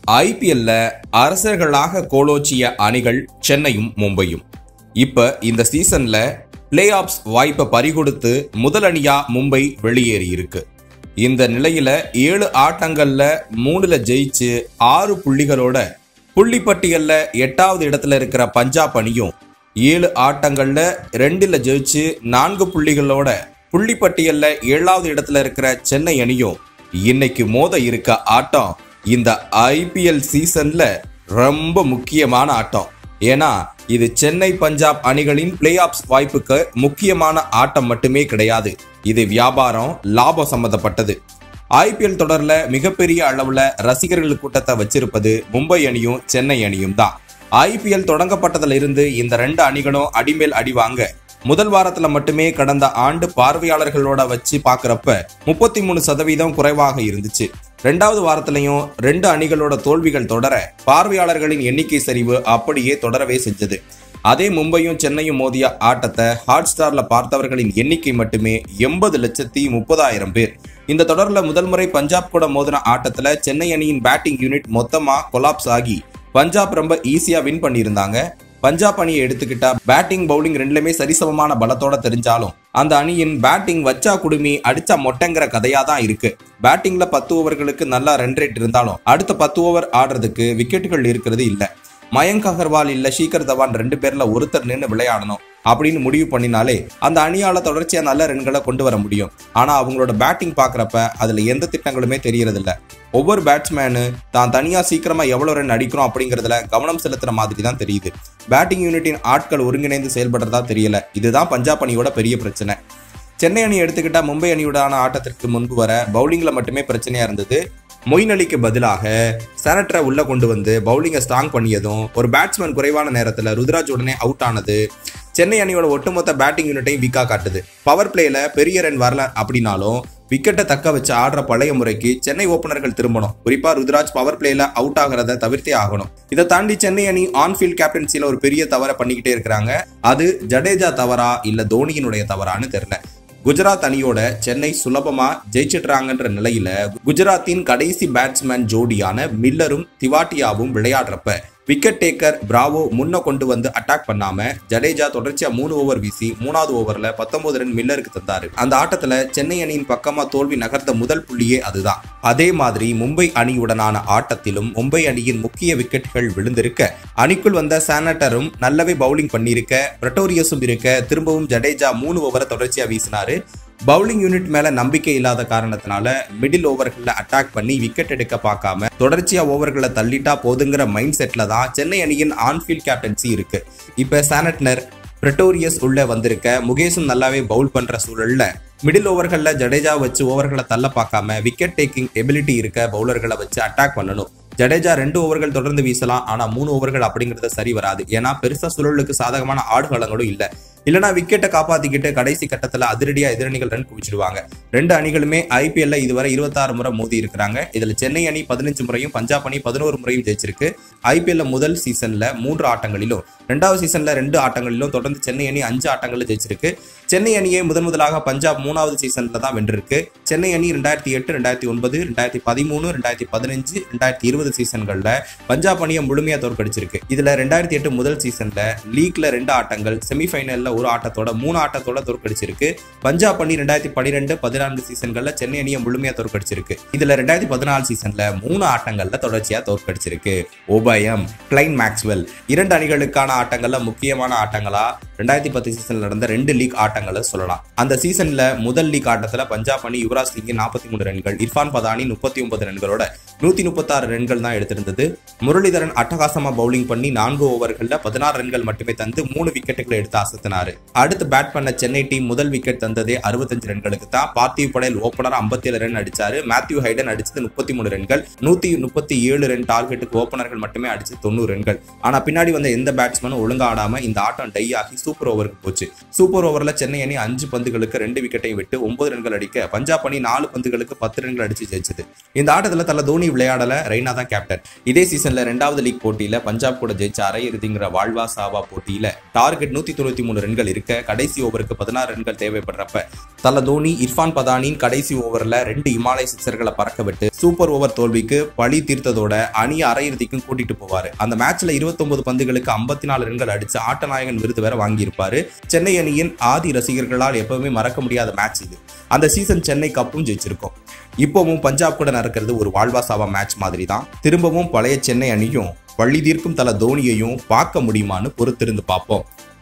ஐபிஎல்ல அரசர்களாக கோலோச்சிய அணிகள் சென்னையும் மும்பையும் இப்ப இந்த சீசன்ல பிளே ஆப்ஸ் வாய்ப்பை பறிகொடுத்து முதல் அணியா மும்பை வெளியேறி இருக்கு இந்த நிலையில ஏழு ஆட்டங்கள்ல மூணுல ஜெயிச்சு ஆறு புள்ளிகளோட புள்ளிப்பட்டியல்ல எட்டாவது இடத்துல இருக்கிற பஞ்சாப் அணியும் ஏழு ஆட்டங்கள்ல ரெண்டுல ஜெயிச்சு நான்கு புள்ளிகளோட புள்ளிப்பட்டியல்ல ஏழாவது இடத்துல இருக்கிற சென்னை அணியும் இன்னைக்கு மோத இருக்க ஆட்டம் இந்த ஐபிஎல் சீசன்ல ரொம்ப முக்கியமான ஆட்டம் ஏன்னா இது சென்னை பஞ்சாப் அணிகளின் பிளே ஆப்ஸ் வாய்ப்புக்கு முக்கியமான ஆட்டம் மட்டுமே கிடையாது இது வியாபாரம் லாபம் சம்பந்தப்பட்டது ஐபிஎல் தொடர்ல மிகப்பெரிய அளவுல ரசிகர்கள் கூட்டத்தை வச்சிருப்பது மும்பை அணியும் சென்னை அணியும் தான் ஐபிஎல் தொடங்கப்பட்டதுல இருந்து இந்த ரெண்டு அணிகளும் அடிமேல் அடி வாங்க முதல் வாரத்துல மட்டுமே கடந்த ஆண்டு பார்வையாளர்களோட வச்சு பாக்குறப்ப முப்பத்தி மூணு சதவீதம் குறைவாக இருந்துச்சு ரெண்டாவது வாரத்திலையும் ரெண்டு அணிகளோட தோல்விகள் தொடர பார்வையாளர்களின் எண்ணிக்கை சரிவு அப்படியே தொடரவே செஞ்சது அதே மும்பையும் சென்னையும் மோதிய ஆட்டத்தை ஹாட் ஸ்டார்ல பார்த்தவர்களின் எண்ணிக்கை மட்டுமே எண்பது லட்சத்தி முப்பதாயிரம் பேர் இந்த தொடர்ல முதல் முறை பஞ்சாப் கூட மோதின ஆட்டத்துல சென்னை அணியின் பேட்டிங் யூனிட் மொத்தமா கொலாப்ஸ் ஆகி பஞ்சாப் ரொம்ப ஈஸியா வின் பண்ணியிருந்தாங்க பஞ்சாப் அணியை எடுத்துக்கிட்டா பேட்டிங் பவுலிங் ரெண்டுலயுமே சரிசமமான பலத்தோட தெரிஞ்சாலும் அந்த அணியின் பேட்டிங் வச்சா குடுமி அடிச்சா மொட்டைங்கிற கதையா தான் இருக்கு பேட்டிங்ல பத்து ஓவர்களுக்கு நல்லா ரன் ரேட் இருந்தாலும் அடுத்த பத்து ஓவர் ஆடுறதுக்கு விக்கெட்டுகள் இருக்கிறது இல்ல மயங்க் அகர்வால் இல்ல ஷீகர் தவான் ரெண்டு பேர்ல ஒருத்தர் நின்று விளையாடணும் அப்படின்னு முடிவு பண்ணினாலே அந்த அணியால தொடர்ச்சியா நல்ல ரன்களை கொண்டு வர முடியும் ஆனா அவங்களோட பேட்டிங் பாக்குறப்ப அதுல எந்த திட்டங்களுமே தெரியறது இல்ல ஒவ்வொரு பேட்ஸ்மேனு தான் தனியா சீக்கிரமா எவ்வளவு ரன் அடிக்கிறோம் அப்படிங்கறதுல கவனம் செலுத்துற மாதிரி தான் தெரியுது பேட்டிங் யூனிட்டின் ஆட்கள் ஒருங்கிணைந்து செயல்படுறதா தெரியல இதுதான் பஞ்சாப் அணியோட பெரிய பிரச்சனை சென்னை அணி எடுத்துக்கிட்டா மும்பை அணியுடான ஆட்டத்திற்கு முன்பு வர பவுலிங்ல மட்டுமே பிரச்சனையா இருந்தது மொயின் அலிக்கு பதிலாக சேனட்டரை உள்ள கொண்டு வந்து பவுலிங்கை ஸ்ட்ராங் பண்ணியதும் ஒரு பேட்ஸ்மேன் குறைவான நேரத்துல ருத்ராஜ் உடனே அவுட் ஆனது சென்னை அணியோட ஒட்டுமொத்த பேட்டிங் யூனிட்டையும் வீக்கா காட்டுது பவர் பிளேல பெரிய ரன் வரல அப்படின்னாலும் விக்கெட்டை தக்க வச்சு ஆடுற பழைய முறைக்கு சென்னை ஓபனர்கள் திரும்பணும் குறிப்பா ருத்ராஜ் பவர் பிளேல அவுட் ஆகிறத தவிர்த்தே ஆகணும் இதை தாண்டி சென்னை அணி ஆன்ஃபீல்ட் கேப்டன்சில ஒரு பெரிய தவறை பண்ணிக்கிட்டே இருக்கிறாங்க அது ஜடேஜா தவறா இல்ல தோனியினுடைய தவறான்னு தெரியல குஜராத் அணியோட சென்னை சுலபமா ஜெயிச்சிடுறாங்கன்ற நிலையில குஜராத்தின் கடைசி பேட்ஸ்மேன் ஜோடியான மில்லரும் திவாட்டியாவும் விளையாடுறப்ப விக்கெட் டேக்கர் பிராவோ முன்ன கொண்டு வந்து அட்டாக் பண்ணாம ஜடேஜா தொடர்ச்சியா மூணு ஓவர் வீசி மூணாவது ஓவர்ல பத்தொன்பது ரன் மில்லருக்கு தந்தாரு அந்த ஆட்டத்துல சென்னை அணியின் பக்கமா தோல்வி நகர்ந்த முதல் புள்ளியே அதுதான் அதே மாதிரி மும்பை அணியுடனான ஆட்டத்திலும் மும்பை அணியின் முக்கிய விக்கெட்டுகள் விழுந்திருக்க அணிக்குள் வந்த சானட்டரும் நல்லாவே பவுலிங் பண்ணியிருக்க பிரட்டோரியஸும் இருக்க திரும்பவும் ஜடேஜா மூணு ஓவரை தொடர்ச்சியா வீசினாரு பவுலிங் யூனிட் மேல நம்பிக்கை இல்லாத காரணத்தினால மிடில் ஓவர்கள்ல அட்டாக் பண்ணி விக்கெட் எடுக்க பார்க்காம தொடர்ச்சியா ஓவர்களை தள்ளிட்டா போதுங்கிற மைண்ட் செட்ல தான் சென்னை அணியின் ஆன்ஃபீல்ட் கேப்டன்சி இருக்கு இப்ப சானட்னர் பிரட்டோரியஸ் உள்ள வந்திருக்க முகேஷும் நல்லாவே பவுல் பண்ற சூழல்ல மிடில் ஓவர்கள்ல ஜடேஜா வச்சு ஓவர்களை தள்ள பார்க்காம விக்கெட் டேக்கிங் எபிலிட்டி இருக்க பவுலர்களை வச்சு அட்டாக் பண்ணணும் ஜடேஜா ரெண்டு ஓவர்கள் தொடர்ந்து வீசலாம் ஆனா மூணு ஓவர்கள் அப்படிங்கறது சரி வராது ஏன்னா பெருசா சுழலுக்கு சாதகமான ஆடுகளங்களும் இல்ல இல்லனா விக்கெட்டை காப்பாத்திக்கிட்டு கடைசி கட்டத்துல அதிரடியா எதிரணிகள் ரன் குவிச்சிடுவாங்க ரெண்டு அணிகளுமே ஐபிஎல்ல இதுவரை இருபத்தாறு முறை மோதி இருக்கிறாங்க இதுல சென்னை அணி பதினஞ்சு முறையும் பஞ்சாப் அணி பதினோரு முறையும் ஜெயிச்சிருக்கு ஐபிஎல்ல முதல் சீசன்ல மூன்று ஆட்டங்களிலும் ரெண்டாவது சீசன்ல ரெண்டு ஆட்டங்களிலும் தொடர்ந்து சென்னை அணி அஞ்சு ஆட்டங்களில் ஜெயிச்சிருக்கு சென்னை அணியை முதன் முதலாக பஞ்சாப் மூணாவது சீசன்ல தான் வென்றிருக்கு சென்னை அணி ரெண்டாயிரத்தி எட்டு ரெண்டாயிரத்தி ஒன்பது ரெண்டாயிரத்தி பதிமூணு ரெண்டாயிரத்தி பதினஞ்சு ரெண்டாயிரத்தி இருபது சீசன்கள்ல பஞ்சாப் அணியை முழுமையா தோற்கடிச்சிருக்கு இதுல ரெண்டாயிரத்தி எட்டு முதல் சீசன்ல லீக்ல ரெண்டு ஆட்டங்கள் செமிஃபைனல்ல ஒரு ஆட்டத்தோட மூணு ஆட்டத்தோட தோற்கடிச்சிருக்கு பஞ்சாப் அணி ரெண்டாயிரத்தி பன்னிரெண்டு பதினான்கு சீசன்கள்ல சென்னை அணியை முழுமையா தோற்கடிச்சிருக்கு இதுல ரெண்டாயிரத்தி பதினாலு சீசன்ல மூணு ஆட்டங்கள்ல தொடர்ச்சியா தோற்கடிச்சிருக்கு உபயம் கிளைன் மேக்ஸ்வெல் இரண்டு அணிகளுக்கான ஆட்டங்கள்ல முக்கியமான ஆட்டங்களா ரெண்டாயிரத்தி பத்து சீசன்ல நடந்த ரெண்டு லீக் ஆட்டங்களை சொல்லலாம் அந்த சீசன்ல முதல் லீக் ஆட்டத்துல பஞ்சாப் அணி யுவராஜ் சிங் நாற்பத்தி மூணு ரன்கள் இர்ஃபான் பதானி முப்பத்தி ஒன்பது ரன்களோட நூத்தி முப்பத்தாறு ரன்கள் தான் எடுத்திருந்தது முரளிதரன் அட்டகாசமா பவுலிங் பண்ணி நான்கு ஓவர்கள்ல பதினாறு ரன்கள் மட்டுமே தந்து மூணு விக்கெட்டுகளை எடுத்து அசத்தினாரு அடுத்து பேட் பண்ண சென்னை டீம் முதல் விக்கெட் தந்ததே அறுபத்தஞ்சு ரன்களுக்கு தான் பார்த்திவ் படேல் ஓபனர் ஐம்பத்தி ஏழு ரன் அடிச்சாரு மேத்யூ ஹைடன் அடிச்சது முப்பத்தி மூணு ரன்கள் நூத்தி முப்பத்தி ஏழு ரன் டார்கெட்டுக்கு ஓபனர்கள் மட்டுமே அடிச்சு தொண்ணூறு ரன்கள் ஆனா பின்னாடி வந்த எந்த பேட்ஸ்மேனும் ஒழுங்கா ஆடாம இந்த ஆட்டம் டை ஆகி சூப்பர் ஓவருக்கு போச்சு சூப்பர் ஓவர்ல சென்னை அணி அஞ்சு பந்துகளுக்கு ரெண்டு விக்கெட்டையும் விட்டு ஒன்பது ரன்கள் அடிக்க பஞ்சாப் அணி நாலு பந்துகளுக்கு பத்து ரன்கள் அடிச்சு ஜெயிச்சது இந்த ஆட்டத்துல தல தோனி விளையாடல ரெய்னா தான் கேப்டன் இதே சீசன்ல ரெண்டாவது லீக் போட்டியில பஞ்சாப் கூட ஜெயிச்ச அரையிறுதிங்கிற வாழ்வா சாவா போட்டியில டார்கெட் நூத்தி தொண்ணூத்தி மூணு ரன்கள் இருக்க கடைசி ஓவருக்கு பதினாறு ரன்கள் தேவைப்படுறப்ப தல தோனி இர்ஃபான் பதானின் கடைசி ஓவர்ல ரெண்டு இமாலய சிக்சர்களை பறக்க விட்டு சூப்பர் ஓவர் தோல்விக்கு பழி தீர்த்ததோட அணியை அரையிறுதிக்கும் கூட்டிட்டு போவாரு அந்த மேட்ச்ல 29 பந்துகளுக்கு 54 நாலு ரன்கள் அடிச்சு ஆட்டநாயகன் விருது வேற வாங்கியிருப்பாரு சென்னை அணியின் ஆதி ரசிகர்களால் எப்பவுமே மறக்க முடியாத மேட்ச் இது அந்த சீசன் சென்னை கப்பும் ஜெயிச்சிருக்கும் இப்போவும் பஞ்சாப் கூட நடக்கிறது ஒரு வாழ்வாசாவா மேட்ச் மாதிரி தான் திரும்பவும் பழைய சென்னை அணியும் பள்ளி தீர்க்கும் தல தோனியையும் பார்க்க முடியுமான்னு பொறுத்திருந்து பார்ப்போம்